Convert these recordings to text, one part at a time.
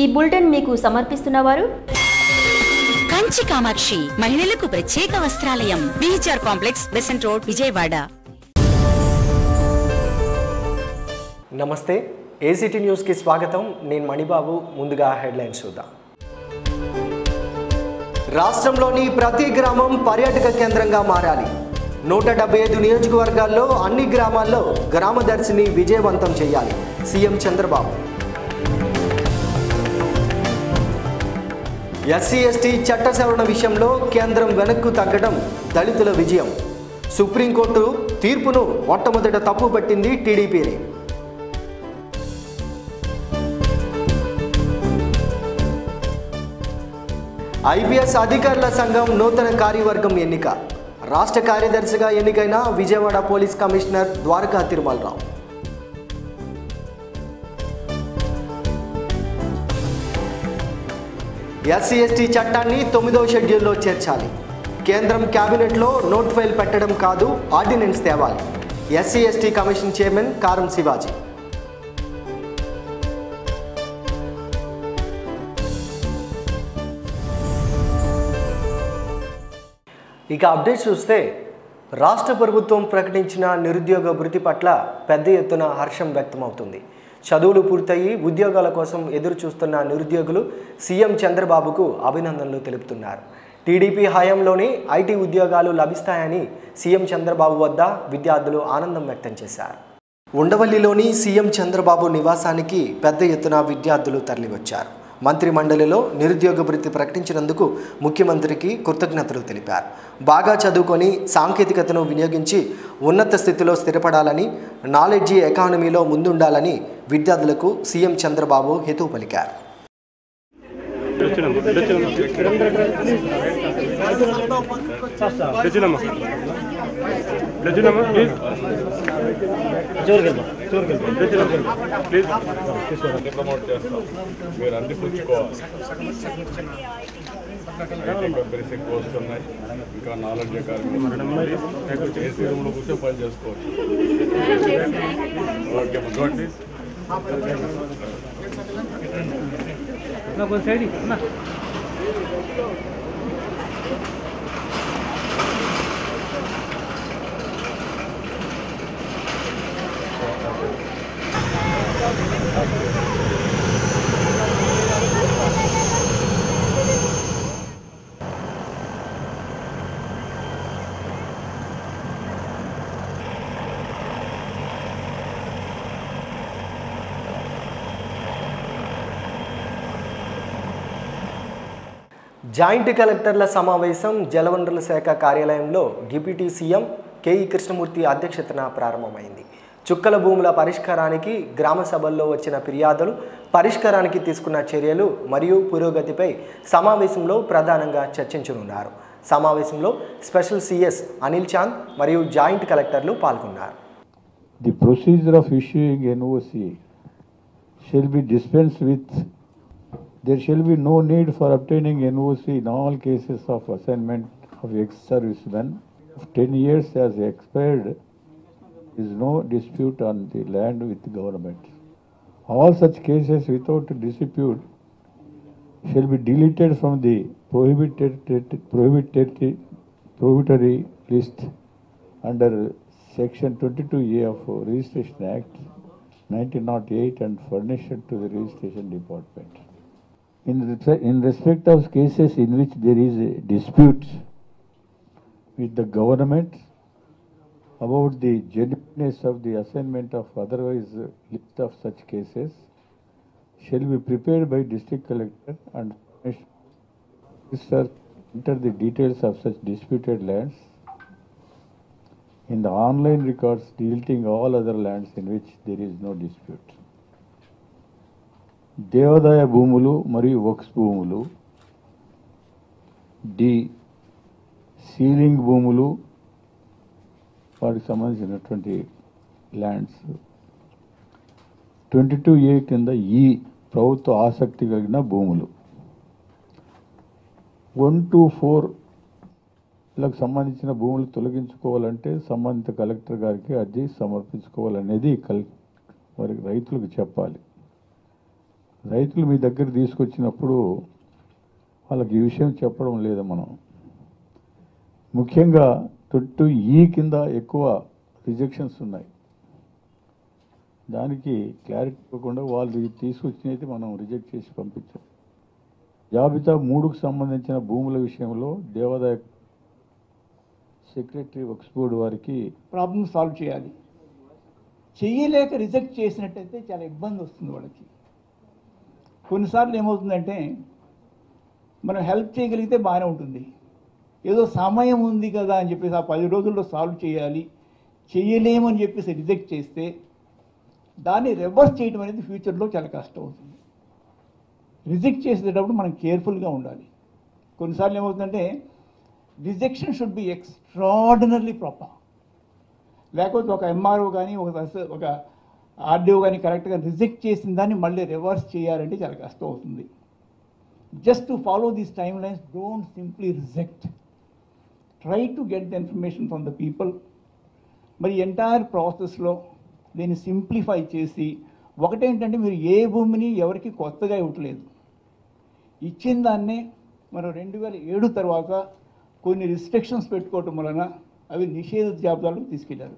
Bulletin మీకు సమర్పిస్తున్నవారు కంచి కామాక్షి మహిళలకు ప్రత్యేక వస్త్రాలయం BHR complex Besant Road Vijayawada namaste ACT న్యూస్కి స్వాగతం నేను మణిబాబు ముందుగా హెడ్లైన్స్ చూద్దాం రాష్ట్రంలోని ప్రతి గ్రామం పర్యాటక కేంద్రంగా మారాలి నూట డెబ్బై ఐదు నియోజకవర్గాల్లో అన్ని గ్రామాల్లో గ్రామదర్శిని విజయవంతం చేయాలి సీఎం చంద్రబాబు ఎస్సీ ఎస్టీ చట్ట సవరణ విషయంలో కేంద్రం వెనక్కు తగ్గడం దళితుల విజయం సుప్రీంకోర్టు తీర్పును మొట్టమొదట తప్పు పట్టింది టీడీపీని ఐపీఎస్ అధికారుల సంఘం నూతన కార్యవర్గం ఎన్నిక రాష్ట్ర కార్యదర్శిగా ఎన్నికైన Vijayawada police commissioner Dwaraka Tirumalarao SC ST చట్టాన్ని తొమ్మిదవ షెడ్యూల్లో చేర్చాలి కేంద్రం కేబినెట్లో నోట్ ఫైల్ పెట్టడం కాదు ఆర్డినెన్స్ తేవాలి SC ST commission chairman Karam Shivaji ఇక అప్డేట్ చూస్తే రాష్ట్ర ప్రభుత్వం ప్రకటించిన నిరుద్యోగ భృతి పట్ల పెద్ద ఎత్తున హర్షం వ్యక్తమవుతుంది చదువులు పూర్తయి ఉద్యోగాల కోసం ఎదురు చూస్తున్న నిరుద్యోగులు సీఎం చంద్రబాబుకు అభినందనలు తెలుపుతున్నారు టీడీపీ హయాంలోనే ఐటీ ఉద్యోగాలు లభిస్తాయని సీఎం చంద్రబాబు వద్ద విద్యార్థులు ఆనందం వ్యక్తం చేశారు ఉండవల్లిలోని సీఎం చంద్రబాబు నివాసానికి పెద్ద ఎత్తున విద్యార్థులు తరలివచ్చారు మంత్రి మండలిలో నిరుద్యోగ భృతి ప్రకటించినందుకు ముఖ్యమంత్రికి కృతజ్ఞతలు తెలిపారు బాగా చదువుకొని సాంకేతికతను వినియోగించి ఉన్నత స్థితిలో స్థిరపడాలని నాలెడ్జీ ఎకానమీలో ముందుండాలని విద్యార్థులకు సీఎం చంద్రబాబు హితవు పలికారు తెచ్చినమ్మా తెచ్చినమ్మా ప్లీజ్ ప్లీజ్ అన్ని ప్రమోట్ చేస్తాం మీరు అన్ని పుచ్చుకోవాలి ఐటీ కంపెనీస్ ఎక్కువ వస్తున్నాయి ఇంకా నాలెడ్జ్ అకాడమీ ఏసీ రూమ్లో కూర్చొని పని చేసుకోవచ్చు ఓకే గుడ్ ప్లీజ్ జాయింట్ కలెక్టర్ల సమావేశం జలవనరుల శాఖ కార్యాలయంలో డిప్యూటీ సీఎం కేఈ కృష్ణమూర్తి అధ్యక్షతన ప్రారంభమైంది చుక్కల భూముల పరిష్కారానికి గ్రామ సభల్లో వచ్చిన ఫిర్యాదులు పరిష్కారానికి తీసుకున్న చర్యలు మరియు పురోగతిపై సమావేశంలో ప్రధానంగా చర్చించనున్నారు సమావేశంలో స్పెషల్ సిఎస్ అనిల్ చాంద్ మరియు జాయింట్ కలెక్టర్లు పాల్గొన్నారు The procedure of issuing NOC shall be dispensed with. There shall be no need for obtaining NOC in all cases of assignment of ex-servicemen. If 10 years has expired, there is no dispute on the land with the government. All such cases without dispute shall be deleted from the prohibited, prohibited, prohibitory list under Section 22A of Registration Act 1908 and furnished to the Registration Department. In, respe- in respect of cases in which there is a dispute with the government about the genuineness of the assignment of otherwise uh, list of such cases shall be prepared by district collector and Sir, enter the details of such disputed lands in the online records deleting all other lands in which there is no dispute. దేవాదాయ భూములు మరియు వక్స్ భూములు D ceiling భూములు వాటికి సంబంధించినటువంటి lands twenty two ఏ కింద ఈ ప్రభుత్వ ఆసక్తి కలిగిన భూములు వన్ టు ఫోర్ లకు సంబంధించిన భూములు తొలగించుకోవాలంటే సంబంధిత కలెక్టర్ గారికి అర్జీ సమర్పించుకోవాలనేది కల్ వారికి రైతులకు చెప్పాలి రైతులు మీ దగ్గర తీసుకొచ్చినప్పుడు వాళ్ళకి ఈ విషయం చెప్పడం లేదు మనం ముఖ్యంగా చుట్టూ ఈ కింద ఎక్కువ రిజెక్షన్స్ ఉన్నాయి దానికి క్లారిటీ ఇవ్వకుండా వాళ్ళు తీసుకొచ్చినైతే మనం రిజెక్ట్ చేసి పంపించాం జాబితా మూడుకు సంబంధించిన భూముల విషయంలో దేవాదాయ సెక్రటరీ వర్క్స్ బోర్డు వారికి ప్రాబ్లమ్ సాల్వ్ చేయాలి చెయ్యలేక రిజెక్ట్ చేసినట్టయితే చాలా ఇబ్బంది వస్తుంది వాళ్ళకి కొన్నిసార్లు ఏమవుతుందంటే మనం హెల్ప్ చేయగలిగితే బాగానే ఉంటుంది ఏదో సమయం ఉంది కదా అని చెప్పేసి ఆ పది రోజుల్లో సాల్వ్ చేయాలి చేయలేమని చెప్పేసి రిజెక్ట్ చేస్తే దాన్ని రివర్స్ చేయడం అనేది ఫ్యూచర్లో చాలా కష్టం అవుతుంది రిజెక్ట్ చేసేటప్పుడు మనం కేర్ఫుల్గా ఉండాలి కొన్నిసార్లు ఏమవుతుందంటే rejection should be extraordinarily proper లేకపోతే ఒక ఎంఆర్ఓ కానీ ఒక తహసీ- ఒక ఆర్డీఓ కానీ కరెక్ట్గా రిజెక్ట్ చేసిన దాన్ని మళ్ళీ రివర్స్ చేయాలంటే చాలా కష్టం అవుతుంది just to follow these timelines don't simply reject try to get the information from the people మరి ఎంటైర్ ప్రాసెస్లో దీన్ని సింప్లిఫై చేసి ఒకటేంటంటే మీరు ఏ భూమిని ఎవరికి కొత్తగా ఇవ్వట్లేదు ఇచ్చిన దాన్నే మనం రెండు వేల ఏడు తర్వాత కొన్ని రిస్ట్రిక్షన్స్ పెట్టుకోవటం వలన అవి నిషేధ జాబితాలకు తీసుకెళ్లారు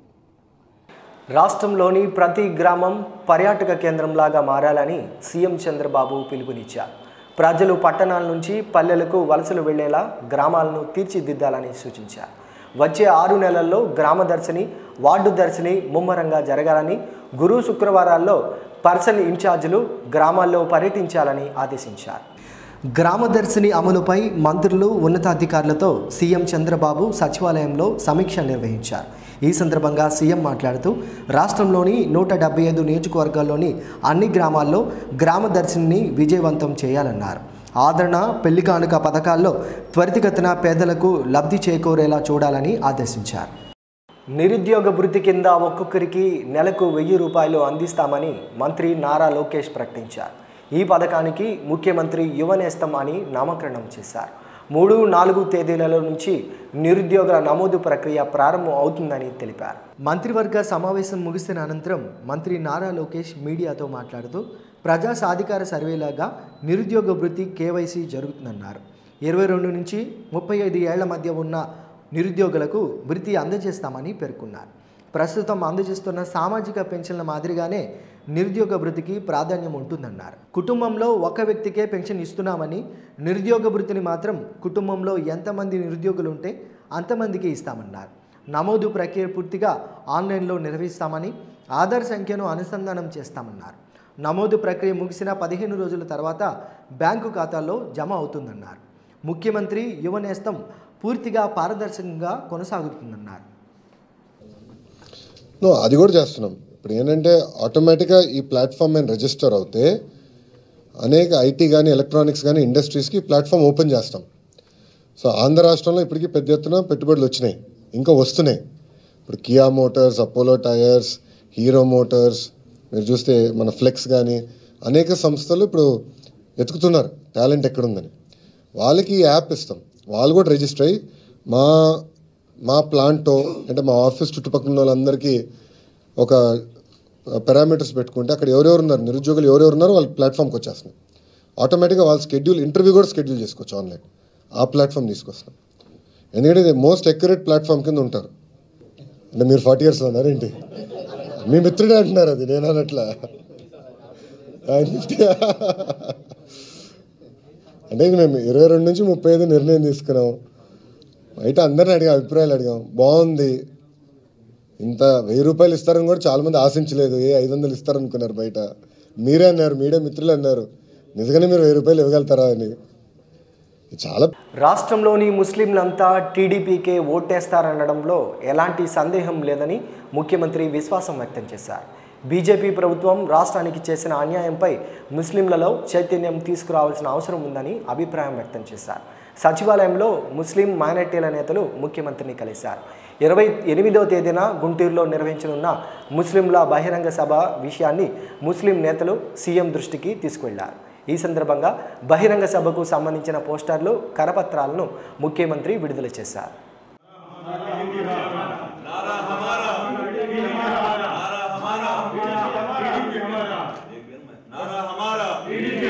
రాష్ట్రంలోని ప్రతి గ్రామం పర్యాటక కేంద్రంలాగా మారాలని సీఎం చంద్రబాబు పిలుపునిచ్చారు ప్రజలు పట్టణాల నుంచి పల్లెలకు వలసలు వెళ్లేలా గ్రామాలను తీర్చిదిద్దాలని సూచించారు వచ్చే ఆరు నెలల్లో గ్రామ దర్శిని వార్డు దర్శిని ముమ్మరంగా జరగాలని గురు శుక్రవారాల్లో పర్సన్ ఇన్ఛార్జీలు గ్రామాల్లో పర్యటించాలని ఆదేశించారు గ్రామదర్శిని అమలుపై మంత్రులు ఉన్నతాధికారులతో సీఎం చంద్రబాబు సచివాలయంలో సమీక్ష నిర్వహించారు ఈ సందర్భంగా సీఎం మాట్లాడుతూ రాష్ట్రంలోని నూట డెబ్బై ఐదు నియోజకవర్గాల్లోని అన్ని గ్రామాల్లో గ్రామదర్శిని విజయవంతం చేయాలన్నారు ఆదరణ పెళ్లి కానుక పథకాల్లో త్వరితగతిన పేదలకు లబ్ధి చేకూరేలా చూడాలని ఆదేశించారు నిరుద్యోగ భృతి కింద ఒక్కొక్కరికి నెలకు వెయ్యి రూపాయలు అందిస్తామని మంత్రి నారా లోకేష్ ప్రకటించారు ఈ పథకానికి ముఖ్యమంత్రి యువనేస్తం అని నామకరణం చేశారు మూడు నాలుగు తేదీలలో నుంచి నిరుద్యోగుల నమోదు ప్రక్రియ ప్రారంభం అవుతుందని తెలిపారు మంత్రివర్గ సమావేశం ముగిసిన అనంతరం మంత్రి నారా లోకేష్ మీడియాతో మాట్లాడుతూ ప్రజా సాధికార సర్వేలాగా నిరుద్యోగ భృతి కేవైసీ జరుగుతుందన్నారు ఇరవై రెండు నుంచి ముప్పై ఐదు ఏళ్ల మధ్య ఉన్న నిరుద్యోగులకు భృతి అందజేస్తామని పేర్కొన్నారు ప్రస్తుతం అందజేస్తున్న సామాజిక పెన్షన్ల మాదిరిగానే నిరుద్యోగ భృతికి ప్రాధాన్యం ఉంటుందన్నారు కుటుంబంలో ఒక వ్యక్తికే పెన్షన్ ఇస్తున్నామని నిరుద్యోగ భృతిని మాత్రం కుటుంబంలో ఎంతమంది నిరుద్యోగులు ఉంటే అంతమందికి ఇస్తామన్నారు నమోదు ప్రక్రియ పూర్తిగా ఆన్లైన్లో నిర్వహిస్తామని ఆధార్ సంఖ్యను అనుసంధానం చేస్తామన్నారు నమోదు ప్రక్రియ ముగిసిన పదిహేను రోజుల తర్వాత బ్యాంకు ఖాతాల్లో జమ అవుతుందన్నారు ముఖ్యమంత్రి యువ నేస్తం పూర్తిగా పారదర్శకంగా కొనసాగుతుందన్నారు నో అది కూడా చేస్తున్నాం ఇప్పుడు ఏంటంటే ఆటోమేటిక్గా ఈ ప్లాట్ఫామ్ మేము రిజిస్టర్ అవుతే అనేక ఐటీ కానీ ఎలక్ట్రానిక్స్ కానీ ఇండస్ట్రీస్కి ప్లాట్ఫామ్ ఓపెన్ చేస్తాం సో ఆంధ్ర రాష్ట్రంలో ఇప్పటికీ పెద్ద ఎత్తున పెట్టుబడులు వచ్చినాయి ఇంకా వస్తున్నాయి ఇప్పుడు Kia Motors Apollo Tyres Hero Motors మీరు చూస్తే మన ఫ్లెక్స్ కానీ అనేక సంస్థలు ఇప్పుడు వెతుకుతున్నారు టాలెంట్ ఎక్కడుందని వాళ్ళకి ఈ యాప్ ఇస్తాం వాళ్ళు కూడా రిజిస్టర్ అయ్యి మా మా ప్లాంటో అంటే మా ఆఫీస్ చుట్టుపక్కల ఉన్న వాళ్ళందరికీ ఒక పారామీటర్స్ పెట్టుకుంటే అక్కడ ఎవరెవరు ఉన్నారు నిరుద్యోగులు ఎవరెవరు ఉన్నారో వాళ్ళ ప్లాట్ఫామ్కి వచ్చేస్తున్నాయి ఆటోమేటిక్గా వాళ్ళ షెడ్యూల్ ఇంటర్వ్యూ కూడా షెడ్యూల్ చేసుకోవచ్చు ఆన్లైన్ ఆ ప్లాట్ఫామ్ తీసుకొస్తాం ఎందుకంటే ఇది మోస్ట్ అక్యురేట్ ప్లాట్ఫామ్ కింద ఉంటారు అంటే మీరు ఫార్టీ ఇయర్స్లో ఉన్నారు ఏంటి మీ మిత్రుడే అంటున్నారు అది నేను అన్నట్లా ఆయన ఫిఫ్టీ అంటే ఇది మేము ఇరవై రెండు నుంచి ముప్పై ఐదు నిర్ణయం తీసుకున్నాం బయట అందరిని అడిగాం అభిప్రాయాలు అడిగాం బాగుంది ఇంత వెయ్యి రూపాయలు ఇస్తారని కూడా చాలామంది ఆశించలేదు ఏ ఐదు వందలు ఇస్తారనుకున్నారు బయట మీరే అన్నారు మీడియా మిత్రులు అన్నారు నిజంగానే మీరు వెయ్యి రూపాయలు ఇవ్వగలుగుతారా అని ఇది చాలా రాష్ట్రంలోని ముస్లింలంతా టీడీపీకే ఓటేస్తారనడంలో ఎలాంటి సందేహం లేదని ముఖ్యమంత్రి విశ్వాసం వ్యక్తం చేశారు బీజేపీ ప్రభుత్వం రాష్ట్రానికి చేసిన అన్యాయంపై ముస్లింలలో చైతన్యం తీసుకురావాల్సిన అవసరం ఉందని అభిప్రాయం వ్యక్తం చేశారు సచివాలయంలో ముస్లిం మైనార్టీల నేతలు ముఖ్యమంత్రిని కలిశారు ఇరవై ఎనిమిదవ తేదీన గుంటూరులో నిర్వహించనున్న ముస్లింల బహిరంగ సభ విషయాన్ని ముస్లిం నేతలు సీఎం దృష్టికి తీసుకువెళ్లారు ఈ సందర్భంగా బహిరంగ సభకు సంబంధించిన పోస్టర్లు కరపత్రాలను ముఖ్యమంత్రి విడుదల చేశారు नारा हमारा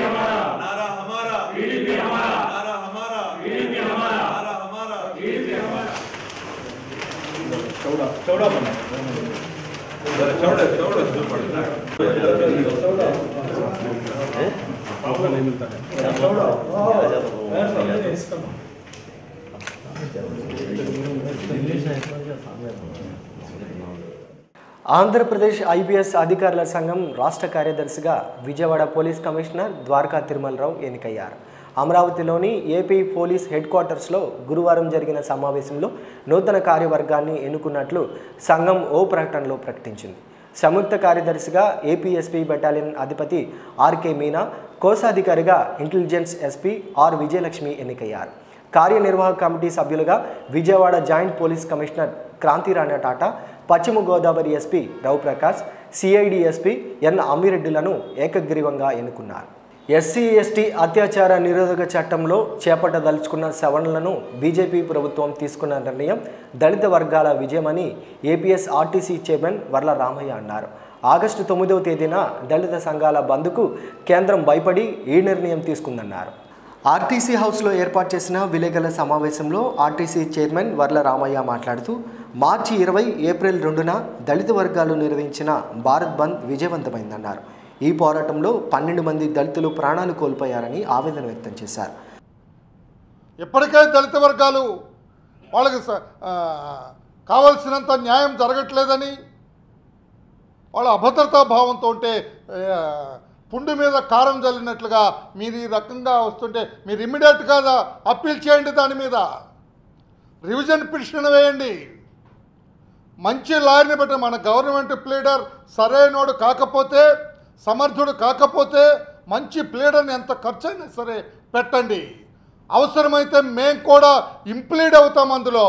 ఆంధ్రప్రదేశ్ ఐపీఎస్ అధికారుల సంఘం రాష్ట్ర కార్యదర్శిగా విజయవాడ పోలీస్ కమిషనర్ ద్వారకా తిరుమలరావు ఎన్నికయ్యారు అమరావతిలోని ఏపీ పోలీస్ హెడ్ క్వార్టర్స్లో గురువారం జరిగిన సమావేశంలో నూతన కార్యవర్గాన్ని ఎన్నుకున్నట్లు సంఘం ఓ ప్రకటనలో ప్రకటించింది సంయుక్త కార్యదర్శిగా ఏపీఎస్పీ బెటాలియన్ అధిపతి ఆర్కే మీనా కోశాధికారిగా ఇంటెలిజెన్స్ ఎస్పీ ఆర్ విజయలక్ష్మి ఎన్నికయ్యారు కార్యనిర్వాహక కమిటీ సభ్యులుగా Vijayawada joint police commissioner Kranthirana Tata పశ్చిమ Godavari SP Raviprakash CID SP N అమ్మిరెడ్డిలను ఏకగ్రీవంగా ఎన్నుకున్నారు ఎస్సీ ఎస్టీ అత్యాచార నిరోధక చట్టంలో చేపట్టదలుచుకున్న సవరణలను బీజేపీ ప్రభుత్వం తీసుకున్న నిర్ణయం దళిత వర్గాల విజయమని APS RTC chairman Varla Ramaiah అన్నారు ఆగస్టు తొమ్మిదవ తేదీన దళిత సంఘాల బంద్కు కేంద్రం భయపడి ఈ నిర్ణయం తీసుకుందన్నారు ఆర్టీసీ హౌస్లో ఏర్పాటు చేసిన విలేకరుల సమావేశంలో ఆర్టీసీ చైర్మన్ వర్ల రామయ్య మాట్లాడుతూ మార్చి ఇరవై ఏప్రిల్ రెండున దళిత వర్గాలు నిర్వహించిన భారత్ బంద్ విజయవంతమైందన్నారు ఈ పోరాటంలో పన్నెండు మంది దళితులు ప్రాణాలు కోల్పోయారని ఆవేదన వ్యక్తం చేశారు ఇప్పటికే దళిత వర్గాలు వాళ్ళకి స- ఆ, కావలసినంత న్యాయం జరగట్లేదని వాళ్ళ అభద్రతా భావంతో ఉంటే ఆ, పుండు మీద కారం జల్లినట్లుగా మీరు ఈ రకంగా వస్తుంటే మీరు ఇమ్మీడియట్గా అప్పీల్ చేయండి దాని మీద రివిజన్ పిటిషన్ వేయండి మంచి లాయర్ని బట్టి మన గవర్నమెంట్ ప్లీడర్ సరైనోడు కాకపోతే సమర్థుడు కాకపోతే మంచి ప్లీడర్ని ఎంత ఖర్చు అయినా సరే పెట్టండి అవసరమైతే మేం కూడా ఇంప్లీడ్ అవుతాం అందులో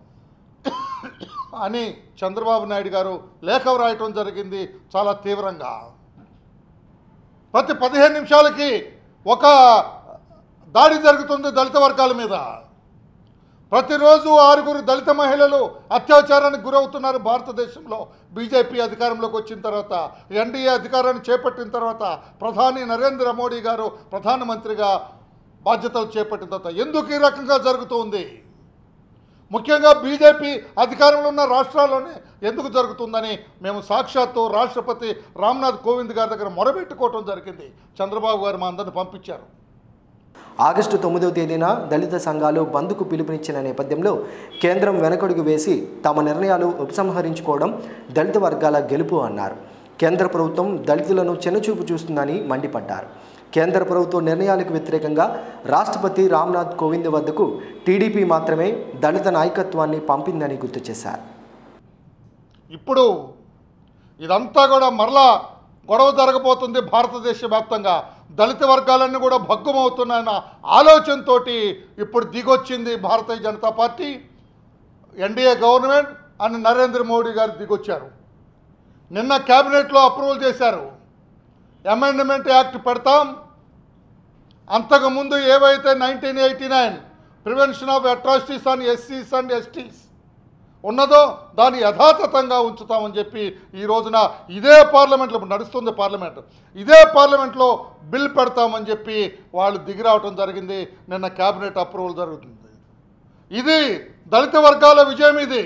అని చంద్రబాబు నాయుడు గారు లేఖ వ్రాయటం జరిగింది చాలా తీవ్రంగా ప్రతి పదిహేను నిమిషాలకి ఒక దాడి జరుగుతుంది దళిత వర్గాల మీద ప్రతిరోజు ఆరుగురు దళిత మహిళలు అత్యాచారానికి గురవుతున్నారు భారతదేశంలో బీజేపీ అధికారంలోకి వచ్చిన తర్వాత ఎన్డీఏ అధికారాన్ని చేపట్టిన తర్వాత ప్రధాని నరేంద్ర మోడీ గారు ప్రధానమంత్రిగా బాధ్యతలు చేపట్టిన తర్వాత ఎందుకు ఈ రకంగా జరుగుతుంది ముఖ్యంగా బీజేపీ అధికారంలో ఉన్న రాష్ట్రాల్లోనే ఎందుకు జరుగుతుందని మేము సాక్షాత్తు రాష్ట్రపతి రామ్నాథ్ కోవింద్ గారి దగ్గర మొరబెట్టుకోవటం జరిగింది చంద్రబాబు గారు మా అందరిని పంపించారు ఆగస్టు తొమ్మిదవ తేదీన దళిత సంఘాలు బంద్కు పిలుపునిచ్చిన నేపథ్యంలో కేంద్రం వెనకడుగు వేసి తమ నిర్ణయాలు ఉపసంహరించుకోవడం దళిత వర్గాల గెలుపు అన్నారు కేంద్ర ప్రభుత్వం దళితులను చిన్నచూపు చూస్తుందని మండిపడ్డారు కేంద్ర ప్రభుత్వ నిర్ణయాలకు వ్యతిరేకంగా రాష్ట్రపతి రామ్నాథ్ కోవింద్ వద్దకు టీడీపీ మాత్రమే దళిత నాయకత్వాన్ని పంపిందని గుర్తు చేశారు ఇప్పుడు ఇదంతా కూడా మరలా గొడవ జరగబోతుంది భారతదేశ వ్యాప్తంగా దళిత వర్గాలన్నీ కూడా భగ్గుమవుతున్నాయన్న ఆలోచనతో ఇప్పుడు దిగొచ్చింది Bharatiya Janata Party NDA government అని నరేంద్ర మోడీ గారు దిగొచ్చారు నిన్న క్యాబినెట్లో అప్రూవల్ చేశారు అమెండ్మెంట్ యాక్ట్ పెడతాం అంతకుముందు ఏవైతే nineteen eighty nine prevention of atrocities on ఎస్సీస్ అండ్ ఎస్టీస్ ఉన్నదో దాన్ని యథాతథంగా ఉంచుతామని చెప్పి ఈ రోజున ఇదే పార్లమెంట్లో ఇప్పుడు నడుస్తుంది పార్లమెంట్ ఇదే పార్లమెంట్లో బిల్ పెడతామని చెప్పి వాళ్ళు దిగిరావటం జరిగింది నిన్న క్యాబినెట్ అప్రూవల్ జరుగుతుంది ఇది దళిత వర్గాల విజయం ఇది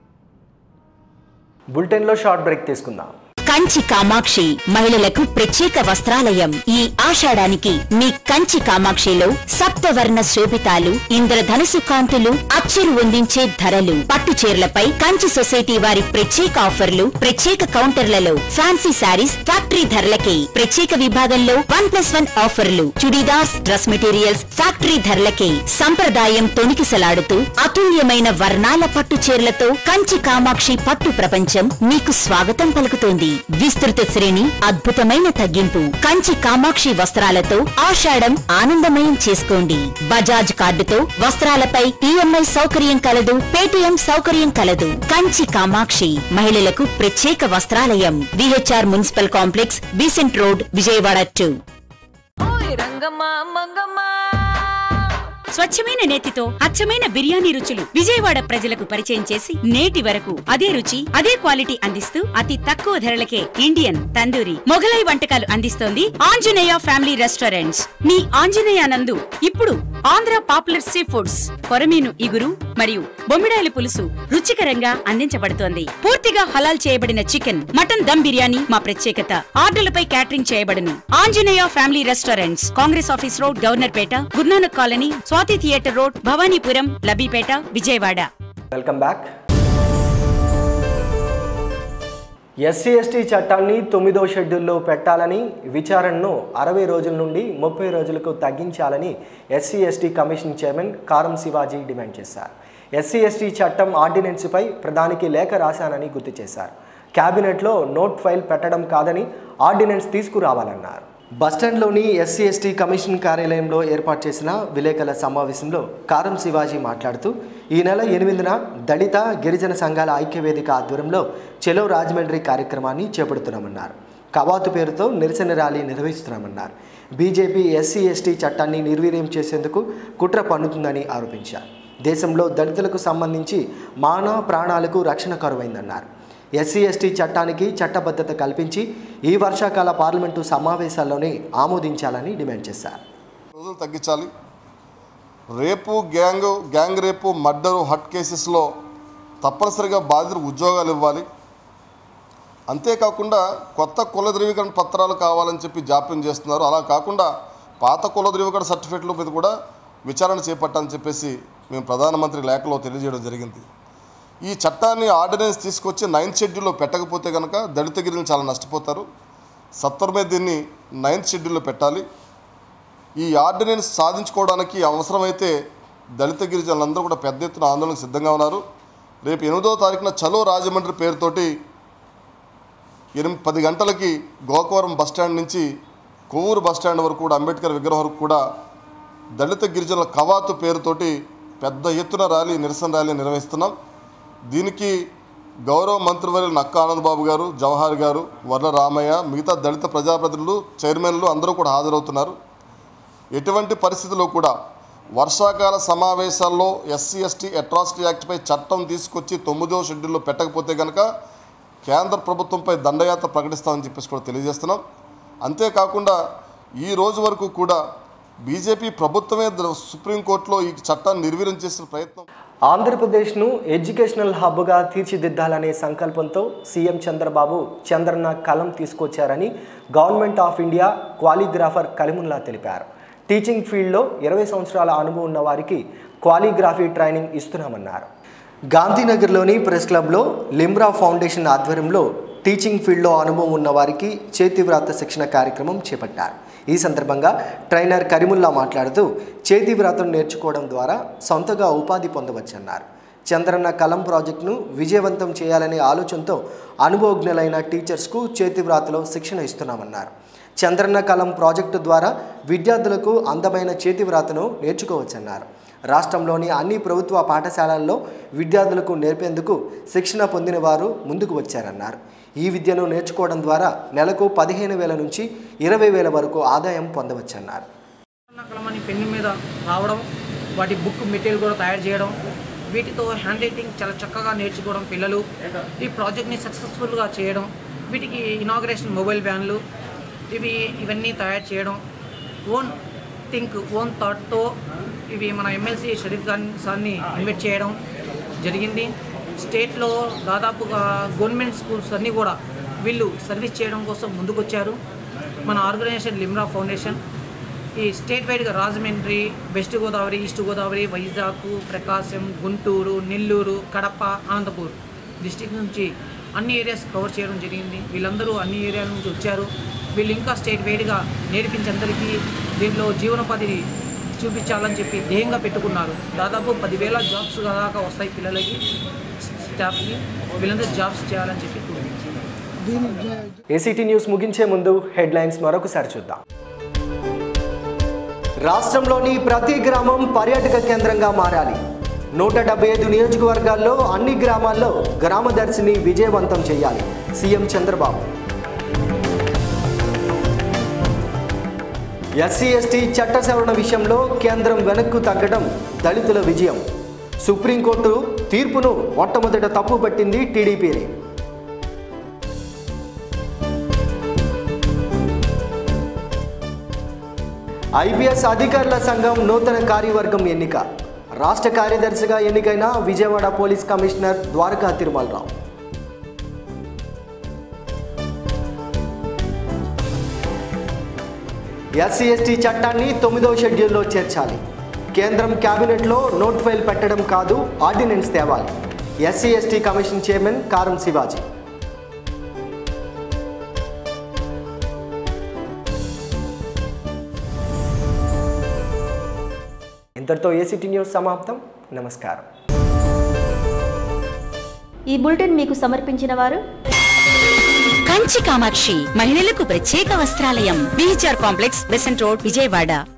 బులెటిన్లో షార్ట్ బ్రేక్ తీసుకుందాం కంచి కామాక్షి మహిళలకు ప్రత్యేక వస్త్రాలయం ఈ ఆషాఢానికి మీ కంచి కామాక్షిలో సప్తవర్ణ శోభితాలు ఇంద్రధనుసు కాంతులు అచ్చరు వందించే ధరలు పట్టు చీరలపై కంచి సొసైటీ వారి ప్రత్యేక ఆఫర్లు ప్రత్యేక కౌంటర్లలో ఫ్యాన్సీ శారీస్ ఫ్యాక్టరీ ధరలకే ప్రత్యేక విభాగంలో వన్ ప్లస్ వన్ ఆఫర్లు చుడీదార్స్ డ్రెస్ మెటీరియల్స్ ఫ్యాక్టరీ ధరలకే సంప్రదాయం తొణికిసలాడుతూ అతుల్యమైన వర్ణాల పట్టు చీరలతో కంచి కామాక్షి పట్టు ప్రపంచం మీకు స్వాగతం పలుకుతోంది విస్తృత శ్రేణి అద్భుతమైన తగ్గింపు కంచి కామాక్షి వస్త్రాలతో ఆషాఢం ఆనందమయం చేసుకోండి బజాజ్ కార్డుతో వస్త్రాలపై ఈఎంఐ సౌకర్యం కలదు పేటీఎం సౌకర్యం కలదు కంచి కామాక్షి మహిళలకు ప్రత్యేక వస్త్రాలయం VHR municipal complex Besant Road Vijayawada టూ స్వచ్ఛమైన నేతితో అచ్చమైన బిర్యానీ రుచులు విజయవాడ ప్రజలకు పరిచయం చేసి నేటి వరకు అదే రుచి అదే క్వాలిటీ అందిస్తూ అతి తక్కువ ధరలకే ఇండియన్ తందూరి మొఘలై వంటకాలు అందిస్తోంది ఆంజనేయ ఫ్యామిలీ రెస్టారెంట్స్ మీ ఆంజనేయ నందు ఇప్పుడు ఆంధ్ర పాపులర్ సీ ఫుడ్స్ కొరమీను ఇగురు మరియు బొమ్మిడాయల పులుసు రుచికరంగా అందించబడుతోంది పూర్తిగా హలాల్ చేయబడిన చికెన్ మటన్ దమ్ బిర్యానీ మా ప్రత్యేకత ఆర్డర్లపై క్యాటరింగ్ చేయబడును Anjaneya family restaurants Congress office road Governor Pet Gurunanak Colony Swathi theatre road Bhavanipuram Labbipet Vijayawada welcome back SC ST చట్టాన్ని తొమ్మిదో షెడ్యూల్లో పెట్టాలని విచారణను అరవై రోజుల నుండి ముప్పై రోజులకు తగ్గించాలని SC ST commission chairman Karam Shivaji demand చేశారు ఎస్సీ ఎస్టీ చట్టం ఆర్డినెన్స్పై ప్రధానికి లేఖ రాశానని గుర్తు చేశారు క్యాబినెట్లో నోట్ ఫైల్ పెట్టడం కాదని ఆర్డినెన్స్ తీసుకురావాలన్నారు బస్టాండ్లోని ఎస్సీ ఎస్టీ కమిషన్ కార్యాలయంలో ఏర్పాటు చేసిన విలేకరుల సమావేశంలో కారం శివాజీ మాట్లాడుతూ ఈ నెల ఎనిమిదిన దళిత గిరిజన సంఘాల ఐక్యవేదిక ఆధ్వర్యంలో చెలో రాజమండ్రి కార్యక్రమాన్ని చేపడుతున్నామన్నారు కవాతు పేరుతో నిరసన ర్యాలీ నిర్వహిస్తున్నామన్నారు బీజేపీ ఎస్సీ ఎస్టీ చట్టాన్ని నిర్వీర్యం చేసేందుకు కుట్ర పన్నుతుందని ఆరోపించారు దేశంలో దళితులకు సంబంధించి మాన ప్రాణాలకు రక్షణ కరువైందన్నారు ఎస్సీ ఎస్టీ చట్టానికి చట్టబద్ధత కల్పించి ఈ వర్షాకాల పార్లమెంటు సమావేశాల్లోనే ఆమోదించాలని డిమాండ్ చేశారు రోజులు తగ్గించాలి rape gang gang rape murder హట్ కేసెస్లో తప్పనిసరిగా బాధితులకు ఉద్యోగాలు ఇవ్వాలి అంతేకాకుండా కొత్త కుల ధృవీకరణ పత్రాలు కావాలని చెప్పి జాప్యం చేస్తున్నారు అలా కాకుండా పాత కుల ధృవీకరణ సర్టిఫికెట్ల మీద కూడా విచారణ చేపట్టాలని చెప్పేసి మేము ప్రధానమంత్రి లేఖలో తెలియజేయడం జరిగింది ఈ చట్టాన్ని ఆర్డినెన్స్ తీసుకొచ్చి నైన్త్ షెడ్యూల్లో పెట్టకపోతే కనుక దళిత గిరిజనులు చాలా నష్టపోతారు సత్వరమే దీన్ని నైన్త్ షెడ్యూల్లో పెట్టాలి ఈ ఆర్డినెన్స్ సాధించుకోవడానికి అవసరమైతే దళిత గిరిజనులందరూ కూడా పెద్ద ఎత్తున ఆందోళనకు సిద్ధంగా ఉన్నారు రేపు ఎనిమిదో తారీఖున చలో రాజమండ్రి పేరుతోటి ఎనిమిది పది గంటలకి గోకవరం బస్టాండ్ నుంచి కొవ్వూరు బస్టాండ్ వరకు కూడా అంబేద్కర్ విగ్రహం వరకు కూడా దళిత గిరిజనుల కవాతు పేరుతోటి పెద్ద ఎత్తున ర్యాలీ నిరసన ర్యాలీ నిర్వహిస్తున్నాం దీనికి గౌరవ మంత్రివర్యులు నక్క ఆనందబాబు గారు జవహర్ గారు వర్ల రామయ్య మిగతా దళిత ప్రజాప్రతినిధులు చైర్మన్లు అందరూ కూడా హాజరవుతున్నారు ఎటువంటి పరిస్థితుల్లో కూడా వర్షాకాల సమావేశాల్లో ఎస్సీ ఎస్టీ అట్రాసిటీ యాక్ట్పై చట్టం తీసుకొచ్చి తొమ్మిదో షెడ్యూల్లో పెట్టకపోతే కనుక కేంద్ర ప్రభుత్వంపై దండయాత్ర ప్రకటిస్తామని చెప్పేసి కూడా తెలియజేస్తున్నాం అంతేకాకుండా ఈ రోజు వరకు కూడా బీజేపీ ప్రభుత్వమే ద- సుప్రీంకోర్టులో ఈ చట్టాన్ని నిర్వీర్యం చేసిన ప్రయత్నం ఆంధ్రప్రదేశ్ను ఎడ్యుకేషనల్ హబ్గా తీర్చిదిద్దాలనే సంకల్పంతో సీఎం చంద్రబాబు చంద్రన్న కలం తీసుకొచ్చారని government of India calligrapher Kalimullah తెలిపారు టీచింగ్ ఫీల్డ్లో ఇరవై సంవత్సరాల అనుభవం ఉన్న వారికి క్వాలిగ్రాఫీ ట్రైనింగ్ ఇస్తున్నామన్నారు గాంధీనగర్లోని ప్రెస్ క్లబ్లో లిమ్రా ఫౌండేషన్ ఆధ్వర్యంలో టీచింగ్ ఫీల్డ్లో అనుభవం ఉన్న వారికి చేతివ్రాత శిక్షణ కార్యక్రమం చేపట్టారు ఈ సందర్భంగా ట్రైనర్ కరిముల్లా మాట్లాడుతూ చేతివ్రాతను నేర్చుకోవడం ద్వారా సొంతగా ఉపాధి పొందవచ్చన్నారు చంద్రన్న కలం ప్రాజెక్టును విజయవంతం చేయాలనే ఆలోచనతో అనుభవజ్ఞులైన టీచర్స్కు చేతివ్రాతలో శిక్షణ ఇస్తున్నామన్నారు చంద్రన్న కలం ప్రాజెక్టు ద్వారా విద్యార్థులకు అందమైన చేతివ్రాతను నేర్చుకోవచ్చన్నారు రాష్ట్రంలోని అన్ని ప్రభుత్వ పాఠశాలల్లో విద్యార్థులకు నేర్పేందుకు శిక్షణ పొందిన వారు ముందుకు వచ్చారన్నారు ఈ విద్యను నేర్చుకోవడం ద్వారా నెలకు పదిహేను వేల నుంచి ఇరవై వేల వరకు ఆదాయం పొందవచ్చన్నారు కలమని పెన్ను మీద రావడం వాటి బుక్ మెటీరియల్ కూడా తయారు చేయడం వీటితో హ్యాండ్ రైటింగ్ చాలా చక్కగా నేర్చుకోవడం పిల్లలు ఈ ప్రాజెక్ట్ని సక్సెస్ఫుల్గా చేయడం వీటికి ఇనాగ్రేషన్ మొబైల్ వ్యాన్లు ఇవి ఇవన్నీ తయారు చేయడం ఓన్ థింక్ ఓన్ థాట్తో ఇవి మన ఎమ్మెల్సీ షరీఫ్ ఖాన్ సార్ని ఇన్వైట్ చేయడం జరిగింది స్టేట్లో దాదాపుగా గవర్నమెంట్ స్కూల్స్ అన్నీ కూడా వీళ్ళు సర్వీస్ చేయడం కోసం ముందుకొచ్చారు మన ఆర్గనైజేషన్ లిమ్రా ఫౌండేషన్ ఈ స్టేట్ వైడ్గా Rajahmundry West Godavari East Godavari Vizag Prakasam Guntur Nellore Kadapa Anantapur district నుంచి అన్ని ఏరియాస్ కవర్ చేయడం జరిగింది వీళ్ళందరూ అన్ని ఏరియాల నుంచి వచ్చారు వీళ్ళు ఇంకా స్టేట్ వైడ్గా నేర్పించి అందరికీ దీంట్లో జీవనోపాధి చూపించాలని చెప్పి ధ్యేయంగా పెట్టుకున్నారు దాదాపు పదివేల జాబ్స్ దాకా వస్తాయి పిల్లలకి స్టాఫ్కి వీళ్ళందరూ జాబ్స్ చేయాలని చెప్పి కోరుకుంటున్నాను. ఏసీటీ న్యూస్ ముగించే ముందు హెడ్లైన్స్ మరొకసారి చూద్దాం రాష్ట్రంలోని ప్రతి గ్రామం పర్యాటక కేంద్రంగా మారాలి నూట డెబ్బై ఐదు నియోజకవర్గాల్లో అన్ని గ్రామాల్లో గ్రామదర్శిని విజయవంతం చేయాలి సీఎం చంద్రబాబు ఎస్సీ ఎస్టీ చట్ట సవరణ విషయంలో కేంద్రం వెనక్కు తగ్గడం దళితుల విజయం సుప్రీంకోర్టు తీర్పును మొట్టమొదట తప్పుపట్టింది టీడీపీనే ఐపీఎస్ అధికారుల సంఘం నూతన కార్యవర్గం ఎన్నిక రాష్ట్ర కార్యదర్శిగా ఎన్నికైన Vijayawada police commissioner Dwaraka Tirumalarao SC ST చట్టాన్ని తొమ్మిదవ షెడ్యూల్లో చేర్చాలి కేంద్రం కేబినెట్లో నోట్ ఫైల్ పెట్టడం కాదు ఆర్డినెన్స్ తేవాలి SC ST commission chairman Karam Shivaji ఇంతటితో ఏసీటీ న్యూస్ సమాప్తం నమస్కారం ఈ బులెటిన్ మీకు సమర్పించిన వారు కంచి కామాక్షి మహిళలకు ప్రత్యేక వస్త్రాలయం BHR complex Besant Road Vijayawada